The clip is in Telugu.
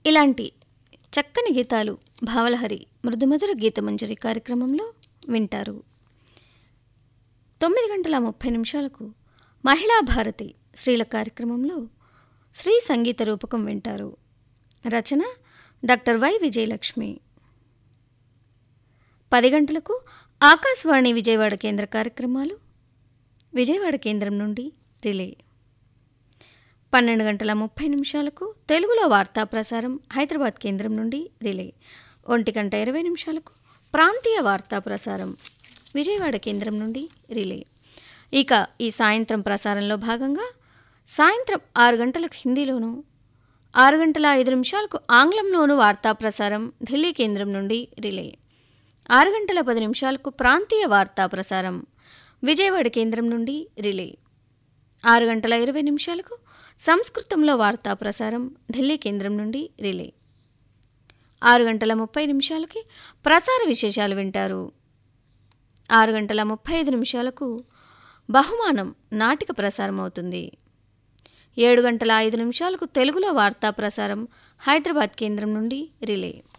ఇలాంటి చక్కని గీతాలు భావలహరి మృదుమధుర గీతమంజరి కార్యక్రమంలో వింటారు తొమ్మిది గంటల ముప్పై నిమిషాలకు మహిళా భారతి స్త్రీల కార్యక్రమంలో శ్రీ సంగీత రూపకం వింటారు రచన డాక్టర్ వై విజయలక్ష్మి పది గంటలకు ఆకాశవాణి విజయవాడ కేంద్ర కార్యక్రమాలు విజయవాడ కేంద్రం నుండి రిలే పన్నెండు గంటల ముప్పై నిమిషాలకు తెలుగులో వార్తా ప్రసారం హైదరాబాద్ కేంద్రం నుండి రిలే ఒంటి గంట ఇరవై నిమిషాలకు ప్రాంతీయ వార్తా ప్రసారం విజయవాడ కేంద్రం నుండి రిలే ఇక ఈ సాయంత్రం ప్రసారంలో భాగంగా సాయంత్రం ఆరు గంటలకు హిందీలోను ఆరు గంటల ఐదు నిమిషాలకు ఆంగ్లంలోను వార్తా ప్రసారం ఢిల్లీ కేంద్రం నుండి రిలే ఆరు గంటల పది నిమిషాలకు ప్రాంతీయ వార్తా ప్రసారం విజయవాడ కేంద్రం నుండి రిలే ఆరు గంటల ఇరవై నిమిషాలకు సంస్కృతంలో వార్తా ప్రసారం ఢిల్లీ కేంద్రం నుండి రిలే ఆరు గంటల ముప్పై నిమిషాలకి ప్రసార విశేషాలు వింటారు ఆరు గంటల ముప్పై ఐదు నిమిషాలకు బహుమానం నాటిక ప్రసారం అవుతుంది ఏడు గంటల ఐదు నిమిషాలకు తెలుగులో వార్తా ప్రసారం హైదరాబాద్ కేంద్రం నుండి రిలే